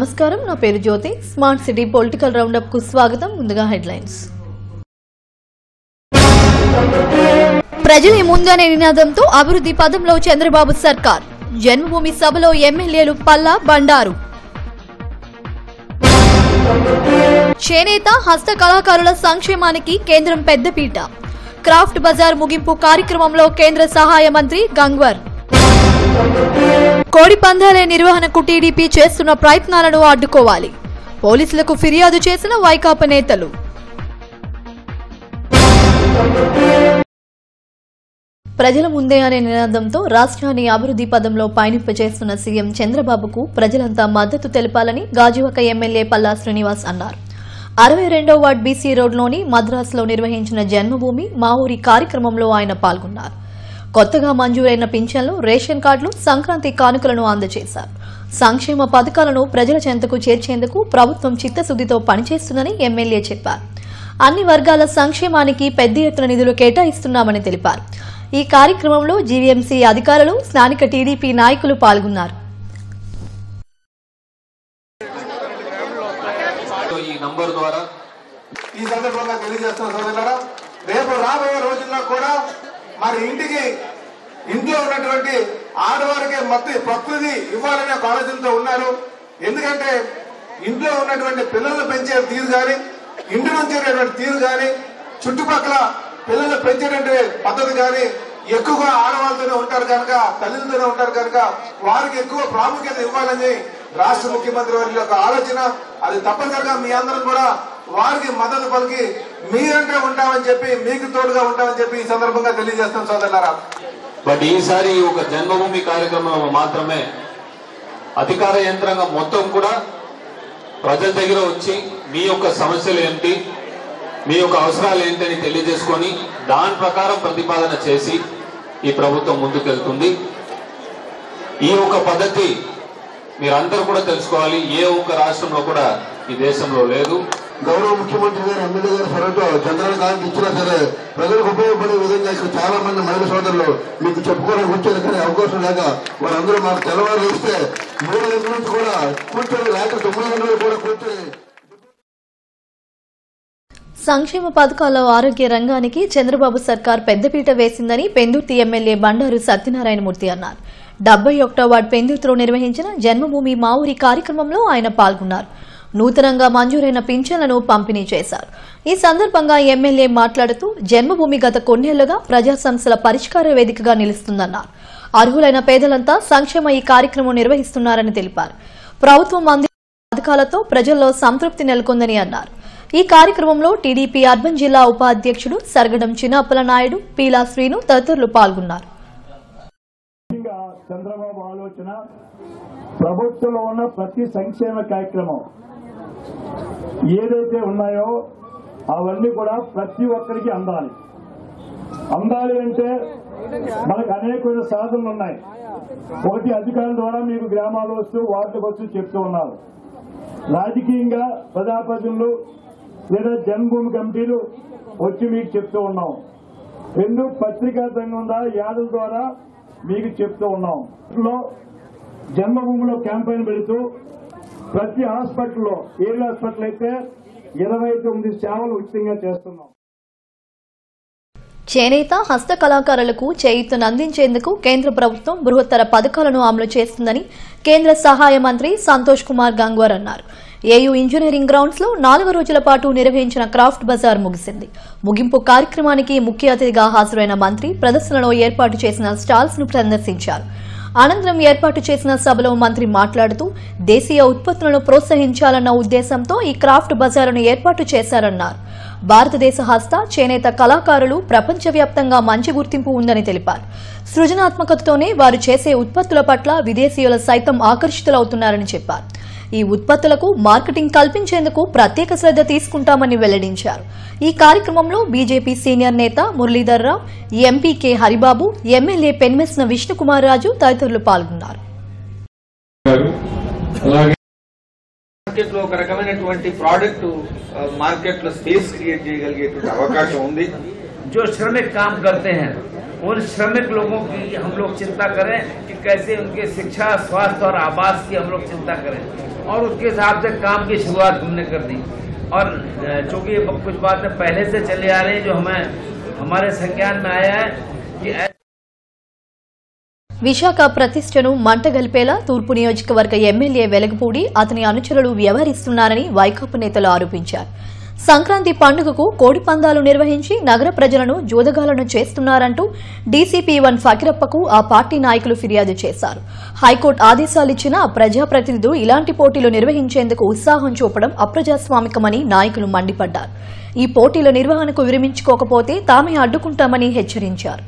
నమస్కారం నా పేరు Jyothi smart city political roundup కు స్వాగతం ముందుగా హెడ్లైన్స్ ప్రజలే ముందనే నినాదంతో అభివృద్ధి పదంలో చంద్రబాబు సర్కార్ జన్మభూమి సభలో ఎమ్మెల్యేలు పల్లా బండారు చేనేత హస్త కళాకారుల సంక్షేమానికి కేంద్రం పెద్దపీట క్రాఫ్ట్ బజార్ ముగింపు కార్యక్రమంలో కేంద్ర సహాయ మంత్రి గంగ్వర్ కోడి పందాల నిర్వహణకు టీడీపీ చేస్తున్న ప్రయత్నాలను అడ్డుకోవాలి పోలీసులకు ఫిర్యాదు చేసిన వైకాపా నేతలు ప్రజల ముందే అనే నినాదంతో రాష్ట్రాన్ని అభివృద్ధి పదంలో పయనింపచేస్తున్న సీఎం చంద్రబాబుకు ప్రజలంతా మద్దతు తెలపాలని గాజువాక ఎమ్మెల్యే పల్లా శ్రీనివాస్ అన్నారు అరవై రెండో వార్డ్ బీసీ రోడ్లోని మద్రాసులో నిర్వహించిన జన్మభూమి మా ఊరి కార్యక్రమంలో ఆయన పాల్గొన్నారు కొత్తగా మంజూరైన పింఛన్లు రేషన్ కార్డులు సంక్రాంతి కానుకలను అందజేశారు సంక్షేమ పథకాలను ప్రజల చెంతకు చేర్చేందుకు ప్రభుత్వం చిత్తశుద్దితో పనిచేస్తుందని ఎమ్మెల్యే చెప్పారు అన్ని వర్గాల సంక్షేమానికి పెద్ద ఎత్తున నిధులు కేటాయిస్తున్నామని తెలిపారు ఈ కార్యక్రమంలో జీవీఎంసీ అధికారులు స్థానిక టీడీపీ నాయకులు పాల్గొన్నారు ఈ నంబర్ ద్వారా ఈ సందర్భంగా తెలియజేస్తున్న సోదరులారా రేపు రాబోయే రోజుల్లో కూడా మరి ఇంటికి ఇంట్లో ఉన్నటువంటి ఆడవారికి మొత్తం ప్రకృతి ఇవ్వాలనే ఒక ఆలోచనతో ఉన్నారు ఎందుకంటే ఇంట్లో ఉన్నటువంటి పిల్లలు పెంచే తీరు కానీ ఇంటి నుంచి ఉండేటువంటి తీరు కానీ చుట్టుపక్కల పిల్లలు పెంచేటువంటి పద్ధతి కానీ ఎక్కువగా ఆడవాళ్ళతోనే ఉంటారు కనుక తల్లిదండ్రులతోనే ఉంటారు కనుక వారికి ఎక్కువ ప్రాముఖ్యత ఇవ్వాలని రాష్ట్ర ముఖ్యమంత్రి వారి యొక్క ఆలోచన అది తప్పనిసరిగా మీ అందరం కూడా వారికి మద్దతు పలికి మీరంటే ఉంటామని చెప్పి మీకు తోడుగా ఉంటామని చెప్పి ఈ సందర్భంగా తెలియజేస్తాం సోదరులారా బట్ ఈసారి ఒక జన్మభూమి కార్యక్రమంలో మాత్రమే అధికార యంత్రాంగం మొత్తం కూడా ప్రజల దగ్గర వచ్చి మీ యొక్క సమస్యలు ఏంటి మీ యొక్క అవసరాలు ఏంటి అని తెలియజేసుకొని దాని ప్రకారం ప్రతిపాదన చేసి ఈ ప్రభుత్వం ముందుకెళ్తుంది ఈ యొక్క పద్ధతి మీరందరూ కూడా తెలుసుకోవాలి ఏ ఒక్క రాష్ట్రంలో కూడా ఈ దేశంలో లేదు గౌరవ ముఖ్యమంత్రి గారు ఎమ్మెల్యే గారు సొరతో చంద్రబాబు గారికి ఇచ్చినా సరే ప్రజలకు ఉపయోగపడే విధంగా ఇక్కడ చాలా మంది మహిళా సోదరులు మీకు చెప్పుకోవడానికి వచ్చారు కానీ అవకాశం లేక వారందరూ మాకు తెల్లవారు ఇస్తే మూడు గంటల నుంచి కూడా కూర్చొని రాత్రి తొమ్మిది గంటలు కూడా కూర్చొని సంక్షేమ పథకాల్లో ఆరోగ్య రంగానికి చంద్రబాబు సర్కార్ పెద్దపీట వేసిందని పెందుర్తి ఎమ్మెల్యే బండారు సత్యనారాయణమూర్తి అన్నారు డెబ్బై ఒకటో వార్డు పెందుర్తిలో నిర్వహించిన జన్మభూమి మా ఊరి కార్యక్రమంలో ఆయన పాల్గొన్నారు నూతనంగా మంజూరైన పింఛన్లను పంపిణీ చేశారు ఈ సందర్భంగా ఎమ్మెల్యే మాట్లాడుతూ జన్మభూమి గత కొన్నేళ్లుగా ప్రజా సంస్థల పరిష్కార వేదికగా నిలుస్తుందన్నారు అర్హులైన పేదలంతా సంక్షేమ ఈ కార్యక్రమం నిర్వహిస్తున్నారని తెలిపారు ప్రభుత్వం అందించిన పథకాలతో ప్రజల్లో సంతృప్తి నెలకొందని అన్నారు ఈ కార్యక్రమంలో టీడీపీ అర్బన్ జిల్లా ఉపాధ్యక్షుడు సరగడం చిన్నప్పల నాయుడు పీలా శ్రీను తదితరులు పాల్గొన్నారు ముఖ్యంగా చంద్రబాబు ఆలోచన ప్రభుత్వంలో ఉన్న ప్రతి సంక్షేమ కార్యక్రమం ఏదైతే ఉన్నాయో అవన్నీ కూడా ప్రతి ఒక్కరికి అందాలి అందాలి అంటే మనకు అనేకమైన సాధనలు ఉన్నాయి ఒకటి అధికారుల ద్వారా మీకు గ్రామాలు వస్తూ వార్డుకు వస్తూ చెప్తూ ఉన్నారు రాజకీయంగా ప్రజాప్రతినిధులు లేదా జన్మభూమి కమిటీలు వచ్చి మీకు చెప్తూ ఉన్నాం రెండు పత్రికా సంఘం ద్వారా యాదల ద్వారా మీకు చెప్తూ ఉన్నాం లో జన్మభూమిలో క్యాంపెయిన్ పెడుతూ ప్రతి హాస్పిటల్లో ఏరియా హాస్పిటల్ అయితే ఇరవై తొమ్మిది సేవలు ఉచితంగా చేస్తున్నాం చేనేత హస్త కళాకారులకు చేయూతను అందించేందుకు కేంద్ర ప్రభుత్వం బృహత్తర పథకాలను అమలు చేస్తుందని కేంద్ర సహాయ మంత్రి సంతోష్ కుమార్ గంగ్వార్ అన్నారు ఏయూ ఇంజనీరింగ్ గ్రౌండ్స్ లో నాలుగు రోజుల పాటు నిర్వహించిన క్రాఫ్ట్ బజార్ ముగిసింది ముగింపు కార్యక్రమానికి ముఖ్య అతిథిగా హాజరైన మంత్రి ప్రదర్శనలో ఏర్పాటు చేసిన స్టాల్స్ ను సందర్శించారు అనంతరం ఏర్పాటు చేసిన సభలో మంత్రి మాట్లాడుతూ దేశీయ ఉత్పత్తులను ప్రోత్సహించాలన్న ఉద్దేశంతో ఈ క్రాఫ్ట్ బజారును ఏర్పాటు చేశారన్నారు భారతదేశ హస్త చేనేత కళాకారులు ప్రపంచవ్యాప్తంగా మంచి గుర్తింపు ఉందని తెలిపారు సృజనాత్మకతతోనే వారు చేసే ఉత్పత్తుల పట్ల విదేశీయులు సైతం ఆకర్షితులవుతున్నారని చెప్పారు ఈ ఉత్పత్తులకు మార్కెటింగ్ కల్పించేందుకు ప్రత్యేక శ్రద్ధ తీసుకుంటామని వెల్లడించారు ఈ కార్యక్రమంలో బీజేపీ సీనియర్ నేత Muralidhar Rao MP K Haribabu MLA Penmetsa Vishnukumar Raju తదితరులు పాల్గొన్నారు అలాగే మార్కెట్ లో ఒక రకమైనటువంటి ప్రోడక్ట్ మార్కెట్ లో స్పేస్ క్రియేట్ చేయగలిగేటువంటి అవకాశం ఉంది जो श्रमिक काम करते हैं उन श्रमिक लोगों की हम लोग चिंता करें कि कैसे उनके शिक्षा स्वास्थ्य और आवास की हम लोग चिंता करें और उसके हिसाब से काम की शुरुआत हमने कर दी और अ, चूंकि ये कुछ बातें पहले से चली आ रही हैं जो हमें हमारे संज्ञान में आया है कि ऐ- విశాఖ ప్రతిష్టను మంటగలిపేలా తూర్పు నియోజకవర్గ ఎమ్మెల్యే వెలగపూడి అతని అనుచరులు వ్యవహరిస్తున్నారని వైకాపా నేతలు ఆరోపించారు సంక్రాంతి పండుగకు కోడి పందాలు నిర్వహించి నగర ప్రజలను జోదగాలను చేస్తున్నారంటూ డీసీపీ వన్ ఫకీరప్పకు ఆ పార్టీ నాయకులు ఫిర్యాదు చేశారు హైకోర్టు ఆదేశాలిచ్చినా ప్రజాప్రతినిధులు ఇలాంటి పోటీలు నిర్వహించేందుకు ఉత్సాహం చూపడం అప్రజాస్వామికమని నాయకులు మండిపడ్డారు ఈ పోటీల నిర్వహణకు విరమించుకోకపోతే తామే అడ్డుకుంటామని హెచ్చరించారు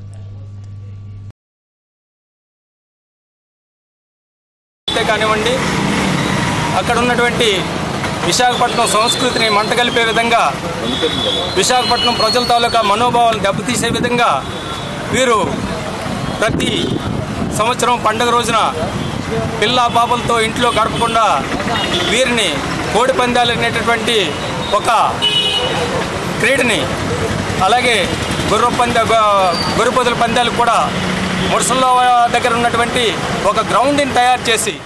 అంతే కానివ్వండి అక్కడ ఉన్నటువంటి విశాఖపట్నం సంస్కృతిని మంటగలిపే విధంగా విశాఖపట్నం ప్రజల తాలూకా మనోభావాలను దెబ్బతీసే విధంగా వీరు ప్రతి సంవత్సరం పండుగ రోజున పిల్ల పాపలతో ఇంట్లో గడపకుండా వీరిని కోడి పందాలు అనేటటువంటి ఒక క్రీడని అలాగే గుర్ర పంద గొర్రెపొదల పందాలు కూడా మురసల్లో దగ్గర ఉన్నటువంటి ఒక గ్రౌండ్ని తయారు చేసి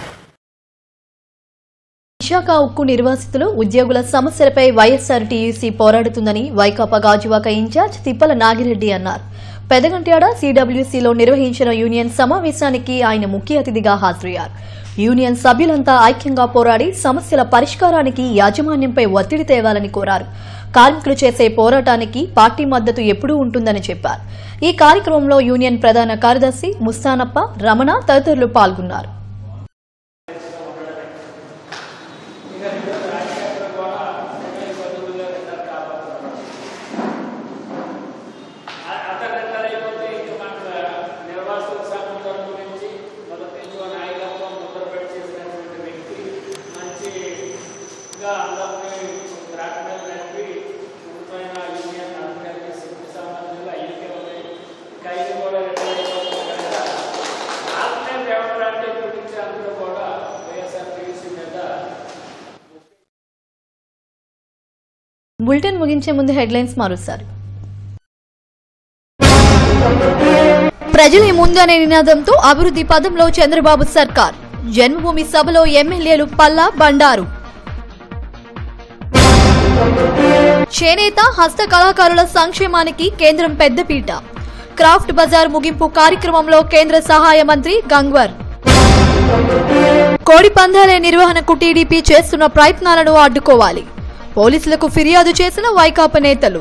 విశాఖ ఉక్కు నిర్వాసితులు ఉద్యోగుల సమస్యలపై వైఎస్సార్ టీయూసీ పోరాడుతుందని వైకాపా గాజువాక ఇన్ఛార్జ్ తిప్పల నాగిరెడ్డి అన్నారు పెదగంట్యాడ సీడబ్ల్యూసీలో నిర్వహించిన యూనియన్ సమావేశానికి ఆయన ముఖ్య అతిథిగా హాజరయ్యారు యూనియన్ సభ్యులంతా ఐక్యంగా పోరాడి సమస్యల పరిష్కారానికి యాజమాన్యంపై ఒత్తిడి తేవాలని కోరారు కార్మికులు చేసే పోరాటానికి పార్టీ మద్దతు ఎప్పుడూ ఉంటుందని చెప్పారు ఈ కార్యక్రమంలో యూనియన్ ప్రధాన కార్యదర్శి ముస్తానప్ప రమణ తదితరులు పాల్గొన్నారు బులెటిన్ ముగించే ముందు హెడ్లైన్స్ మారుస్తారు ప్రజలే ముందు అనే నినాదంతో అభివృద్ధి పదంలో చంద్రబాబు సర్కార్ జన్మభూమి సభలో ఎమ్మెల్యేలు పల్లా బండారు చేనేత హస్త కళాకారుల సంక్షేమానికి కేంద్రం పెద్దపీట క్రాఫ్ట్ బజార్ ముగింపు కార్యక్రమంలో కేంద్ర సహాయ మంత్రి గంగ్వర్ కోడి పందాల నిర్వహణకు టీడీపీ చేస్తున్న ప్రయత్నాలను అడ్డుకోవాలి పోలీసులకు ఫిర్యాదు చేసిన వైకాపా నేతలు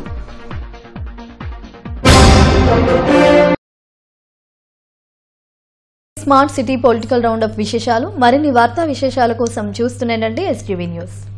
smart city political roundup విశేషాలు మరిన్ని వార్తా విశేషాల కోసం చూస్తూనేనండి ఎస్టీవీ న్యూస్